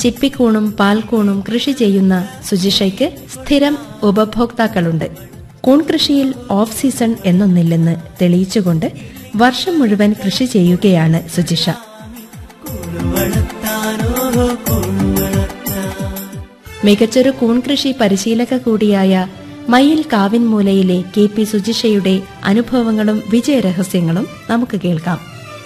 ചിപ്പിക്കൂണും പാൽക്കൂണും കൃഷി ചെയ്യുന്ന സുജിഷയ്ക്ക് സ്ഥിരം ഉപഭോക്താക്കളുണ്ട് കൂൺ കൃഷിയിൽ ഓഫ് സീസൺ എന്നൊന്നില്ലെന്ന് തെളിയിച്ചുകൊണ്ട് വർഷം മുഴുവൻ കൃഷി ചെയ്യുകയാണ് സുജിഷ മികച്ചൊരു കൂൺ കൃഷി പരിശീലക കൂടിയായ മയിൽ കാവിൻമൂലയിലെ കെ പി സുജിഷയുടെ അനുഭവങ്ങളും വിജയരഹസ്യങ്ങളും നമുക്ക് കേൾക്കാം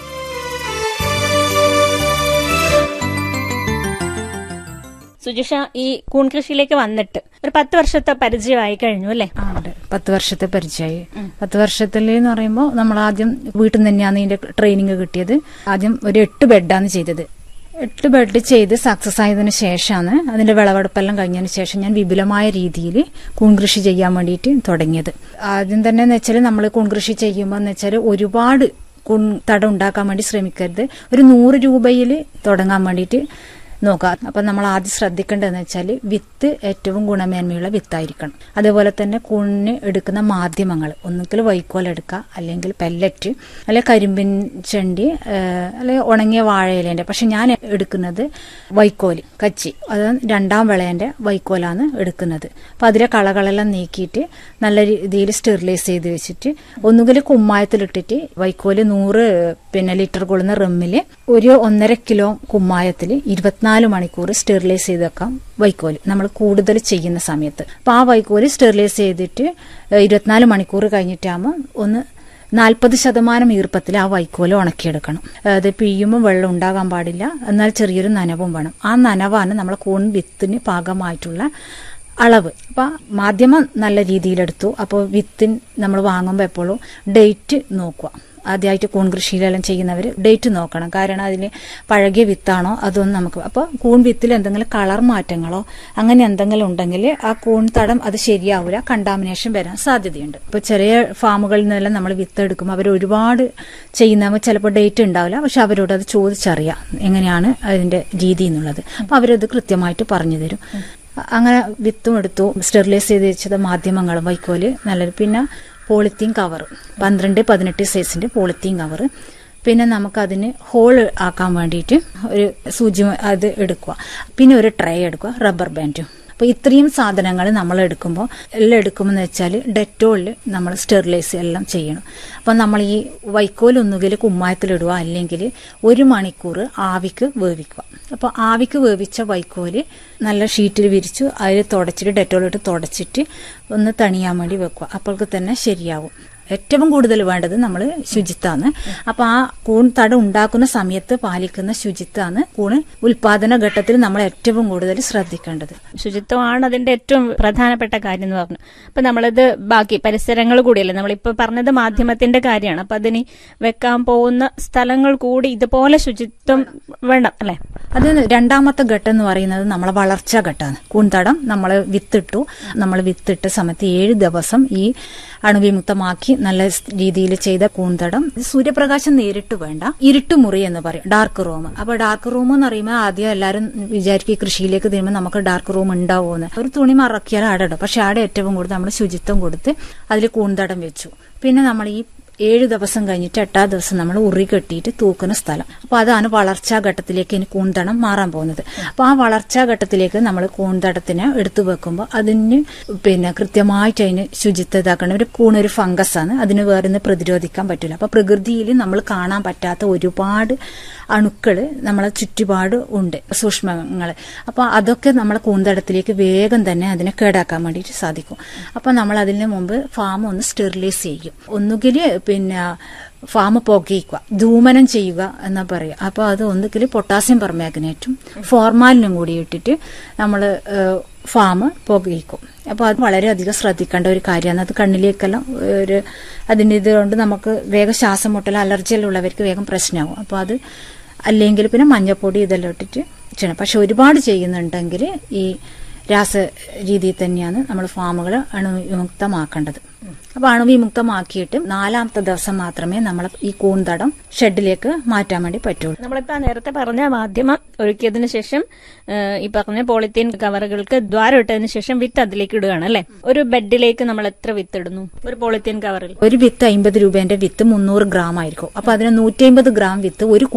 സുജിഷ ഈ കൂൺ കൃഷിയിലേക്ക് വന്നിട്ട് ഒരു പത്ത് വർഷത്തെ പരിചയമായി കഴിഞ്ഞു അല്ലേ ആ, ഉണ്ട് പത്ത് വർഷത്തെ പരിചയമായി പത്ത് വർഷത്തിൽ എന്ന് പറയുമ്പോൾ നമ്മൾ ആദ്യം വീട്ടിൽ നിന്ന് തന്നെയാണ് ഇതിന്റെ ട്രെയിനിങ് കിട്ടിയത് ആദ്യം ഒരു എട്ട് ബെഡാണ് ചെയ്തത് എട്ട് ബെഡ് ചെയ്ത് സക്സസ് ആയതിനു ശേഷമാണ് അതിന്റെ വിളവെടുപ്പെല്ലാം കഴിഞ്ഞതിന് ശേഷം ഞാൻ വിപുലമായ രീതിയിൽ കൂൺകൃഷി ചെയ്യാൻ വേണ്ടിയിട്ട് തുടങ്ങിയത് ആദ്യം തന്നെ എന്ന് വെച്ചാൽ നമ്മൾ കൂൺകൃഷി ചെയ്യുമ്പോൾ എന്ന് വെച്ചാൽ ഒരുപാട് കുൺ തടം ഉണ്ടാക്കാൻ വേണ്ടി ശ്രമിക്കരുത് ഒരു നൂറ് രൂപയിൽ തുടങ്ങാൻ വേണ്ടിയിട്ട് നോക്കാം അപ്പം നമ്മൾ ആദ്യം ശ്രദ്ധിക്കേണ്ടതെന്ന് വെച്ചാൽ വിത്ത് ഏറ്റവും ഗുണമേന്മയുള്ള വിത്തായിരിക്കണം അതേപോലെ തന്നെ കൂണിന് എടുക്കുന്ന മാധ്യമങ്ങൾ ഒന്നുകിൽ വൈക്കോൽ എടുക്കുക അല്ലെങ്കിൽ പെല്ലറ്റ് അല്ലെങ്കിൽ കരിമ്പിൻ ചെണ്ടി ഏഹ്, അല്ലെങ്കിൽ ഉണങ്ങിയ വാഴയിലേൻ്റെ പക്ഷെ ഞാൻ എടുക്കുന്നത് വൈക്കോല് കച്ചി അത് രണ്ടാം വിളയൻ്റെ വൈക്കോലാണ് എടുക്കുന്നത് അപ്പം അതിലെ കളകളെല്ലാം നീക്കിയിട്ട് നല്ല രീതിയിൽ സ്റ്റെറിലൈസ് ചെയ്ത് വെച്ചിട്ട് ഒന്നുകിൽ കുമ്മായത്തിലിട്ടിട്ട് വൈക്കോല് നൂറ് പിന്നെ ലിറ്റർ കൊള്ളുന്ന റമ്മിൽ ഒരു ഒന്നര കിലോ കുമ്മായത്തിൽ ഇരുപത്തിനാല് മണിക്കൂർ സ്റ്റെറിലൈസ് ചെയ്ത് വെക്കാം വൈക്കോല് നമ്മൾ കൂടുതൽ ചെയ്യുന്ന സമയത്ത് അപ്പൊ ആ വൈക്കോല് സ്റ്റെറിലൈസ് ചെയ്തിട്ട് ഏഹ്, ഇരുപത്തിനാല് മണിക്കൂർ കഴിഞ്ഞിട്ടാകുമ്പോൾ ഒന്ന് നാൽപ്പത് ശതമാനം ഈർപ്പത്തിൽ ആ വൈക്കോല് ഉണക്കിയെടുക്കണം അത് പിഴിയുമ്പോൾ വെള്ളം ഉണ്ടാകാൻ പാടില്ല എന്നാൽ ചെറിയൊരു നനവും വേണം ആ നനവാണ് നമ്മളെ കൂൺ വിത്തിന് പാകമായിട്ടുള്ള അളവ് അപ്പൊ മാധ്യമം നല്ല രീതിയിലെടുത്തു അപ്പോൾ വിത്തിൻ നമ്മൾ വാങ്ങുമ്പോൾ എപ്പോഴും ഡേറ്റ് നോക്കുക ആദ്യമായിട്ട് കൂൺ കൃഷിയിലെല്ലാം ചെയ്യുന്നവർ ഡേറ്റ് നോക്കണം കാരണം അതിന് പഴകിയ വിത്താണോ അതൊന്നും നമുക്ക് അപ്പോൾ കൂൺ വിത്തിൽ എന്തെങ്കിലും കളർ മാറ്റങ്ങളോ അങ്ങനെ എന്തെങ്കിലും ഉണ്ടെങ്കിൽ ആ കൂൺ തടം അത് ശരിയാവില്ല കണ്ടാമിനേഷൻ വരാൻ സാധ്യതയുണ്ട് ഇപ്പോൾ ചെറിയ ഫാമുകളിൽ നിന്നെല്ലാം നമ്മൾ വിത്ത് എടുക്കുമ്പോൾ അവർ ഒരുപാട് ചെയ്യുന്നവർ ചിലപ്പോൾ ഡേറ്റ് ഉണ്ടാവില്ല പക്ഷെ അവരോട് അത് ചോദിച്ചറിയാം എങ്ങനെയാണ് അതിന്റെ രീതി എന്നുള്ളത് അപ്പോൾ അവരത് കൃത്യമായിട്ട് പറഞ്ഞു തരും അങ്ങനെ വിത്തും എടുത്തു സ്റ്റെറിലൈസ് ചെയ്ത് വെച്ചത് മാധ്യമങ്ങളും വൈക്കോല് നല്ലത് പിന്നെ പോളിത്തീൻ കവർ പന്ത്രണ്ട് പതിനെട്ട് സൈസിന്റെ പോളിത്തീൻ കവർ പിന്നെ നമുക്കതിന് ഹോൾ ആക്കാൻ വേണ്ടിയിട്ട് ഒരു സൂചി അത് എടുക്കുക പിന്നെ ഒരു ട്രേ എടുക്കുക റബ്ബർ ബാൻഡും അപ്പൊ ഇത്രയും സാധനങ്ങൾ നമ്മൾ എടുക്കുമ്പോൾ എല്ലാം എടുക്കുമ്പോൾ എന്ന് വെച്ചാൽ ഡെറ്റോളിൽ നമ്മൾ സ്റ്റെറിലൈസ് എല്ലാം ചെയ്യണം അപ്പൊ നമ്മൾ ഈ വൈക്കോൽ ഒന്നുകിൽ കുമ്മായത്തിലിടുക അല്ലെങ്കിൽ ഒരു മണിക്കൂർ ആവിക്ക് വേവിക്കുക അപ്പോൾ ആവിക്ക് വേവിച്ച വൈക്കോല് നല്ല ഷീറ്റിൽ വിരിച്ചു അതിൽ തുടച്ചിട്ട് ഡെറ്റോളിട്ട് തുടച്ചിട്ട് ഒന്ന് തണിയാൻ വേണ്ടി വെക്കുക അപ്പോൾക്ക് തന്നെ ശരിയാവും ഏറ്റവും കൂടുതൽ വേണ്ടത് നമ്മൾ ശുചിത്വമാണ് അപ്പൊ ആ കൂൺ തട ഉണ്ടാക്കുന്ന സമയത്ത് പാലിക്കുന്ന ശുചിത്വമാണ് കൂണ് ഉൽപാദന ഘട്ടത്തിൽ നമ്മൾ ഏറ്റവും കൂടുതൽ ശ്രദ്ധിക്കേണ്ടത് ശുചിത്വമാണ് അതിന്റെ ഏറ്റവും പ്രധാനപ്പെട്ട കാര്യം എന്ന് പറഞ്ഞു അപ്പൊ നമ്മളിത് ബാക്കി പരിസരങ്ങൾ കൂടിയല്ലേ നമ്മളിപ്പോ പറഞ്ഞത് മാധ്യമത്തിന്റെ കാര്യമാണ് അപ്പൊ അതിന് വെക്കാൻ പോകുന്ന സ്ഥലങ്ങൾ കൂടി ഇതുപോലെ ശുചിത്വം വേണം അല്ലെ അത് രണ്ടാമത്തെ ഘട്ടം എന്ന് പറയുന്നത് നമ്മളെ വളർച്ചാ ഘട്ടമാണ് കൂൺതടം നമ്മൾ വിത്തിട്ടു നമ്മൾ വിത്തിട്ട സമയത്ത് ഏഴ് ദിവസം ഈ അണുവിമുക്തമാക്കി നല്ല രീതിയിൽ ചെയ്ത കൂൺതടം സൂര്യപ്രകാശം നേരിട്ട് വേണ്ട ഇരുട്ടുമുറി എന്ന് പറയും ഡാർക്ക് റൂം അപ്പൊ ഡാർക്ക് റൂം എന്ന് പറയുമ്പോൾ ആദ്യം എല്ലാവരും വിചാരിക്കും ഈ കൃഷിയിലേക്ക് തിരുമ്പോൾ നമുക്ക് ഡാർക്ക് റൂം ഉണ്ടാവുമെന്ന് ഒരു തുണി മറക്കിയാൽ ആടെ ഇടും പക്ഷെ ആടെ ഏറ്റവും കൂടുതൽ നമ്മൾ ശുചിത്വം കൊടുത്ത് അതിൽ കൂൺതടം വെച്ചു പിന്നെ നമ്മൾ ഈ ഏഴ് ദിവസം കഴിഞ്ഞിട്ട് എട്ടാം ദിവസം നമ്മൾ ഉറി കെട്ടിയിട്ട് തൂക്കുന്ന സ്ഥലം അപ്പൊ അതാണ് വളർച്ചാ ഘട്ടത്തിലേക്ക് ഇനി കൂന്തടം മാറാൻ പോകുന്നത് അപ്പൊ ആ വളർച്ചാ ഘട്ടത്തിലേക്ക് നമ്മൾ കൂന്തടത്തിനെ എടുത്തു വെക്കുമ്പോൾ അതിന് പിന്നെ കൃത്യമായിട്ട് അതിന് ശുചിത്വം ഇതാക്കണം ഒരു കൂണൊരു ഫംഗസ് ആണ് അതിന് വേറെ ഒന്ന് പ്രതിരോധിക്കാൻ പറ്റില്ല അപ്പൊ പ്രകൃതിയിൽ നമ്മൾ കാണാൻ പറ്റാത്ത ഒരുപാട് അണുക്കള് നമ്മളെ ചുറ്റുപാട് ഉണ്ട് സൂക്ഷ്മങ്ങൾ അപ്പൊ അതൊക്കെ നമ്മളെ കൂന്തടത്തിലേക്ക് വേഗം തന്നെ അതിനെ കേടാക്കാൻ വേണ്ടിയിട്ട് സാധിക്കും അപ്പൊ നമ്മൾ അതിന് മുമ്പ് ഫാം ഒന്ന് സ്റ്റെറിലൈസ് ചെയ്യും ഒന്നുകിൽ പിന്നെ ഫാം പുകയിക്കുക ധൂമനം ചെയ്യുക എന്നാ പറയുക അപ്പോൾ അത് ഒന്നുകിൽ പൊട്ടാസ്യം പെർമാഗ്നേറ്റും ഫോർമാലിനും കൂടി ഇട്ടിട്ട് നമ്മൾ ഫാം പുകയിക്കും അപ്പോൾ അത് വളരെയധികം ശ്രദ്ധിക്കേണ്ട ഒരു കാര്യമാണ് അത് കണ്ണിലേക്കെല്ലാം ഒരു അതിൻ്റെ ഇതുകൊണ്ട് നമുക്ക് വേഗം ശ്വാസം മുട്ടൽ അലർജിയെല്ലാം ഉള്ളവർക്ക് വേഗം പ്രശ്നമാകും അപ്പോൾ അത് അല്ലെങ്കിൽ പിന്നെ മഞ്ഞപ്പൊടി ഇതെല്ലാം ഇട്ടിട്ട് ചെയ്യണം പക്ഷെ ഒരുപാട് ചെയ്യുന്നുണ്ടെങ്കിൽ ഈ രാസ രീതിയിൽ തന്നെയാണ് നമ്മൾ ഫാമുകൾ അണുവിമുക്തമാക്കേണ്ടത് അപ്പൊ അണുവിമുക്തമാക്കിയിട്ട് നാലാമത്തെ ദിവസം മാത്രമേ നമ്മൾ ഈ കൂന്തടം ഷെഡിലേക്ക് മാറ്റാൻ വേണ്ടി പറ്റുള്ളൂ നമ്മളിപ്പോ നേരത്തെ പറഞ്ഞ മാധ്യമം ഒരുക്കിയതിനു ശേഷം ആ, ഈ പറഞ്ഞ പോളിത്തീൻ കവറുകൾക്ക് ദ്വാരം ഇട്ടതിന് ശേഷം വിത്ത് അതിലേക്ക് ഇടുകയാണ് അല്ലെ ഒരു ബെഡിലേക്ക് നമ്മൾ എത്ര വിത്ത് ഇടുന്നു ഒരു പോളിത്തീൻ കവറിൽ ഒരു വിത്ത് അമ്പത് രൂപേന്റെ വിത്ത് മുന്നൂറ് ഗ്രാം ആയിരിക്കും അപ്പൊ അതിന് നൂറ്റി അമ്പത് ഗ്രാം വിത്ത് ഒരു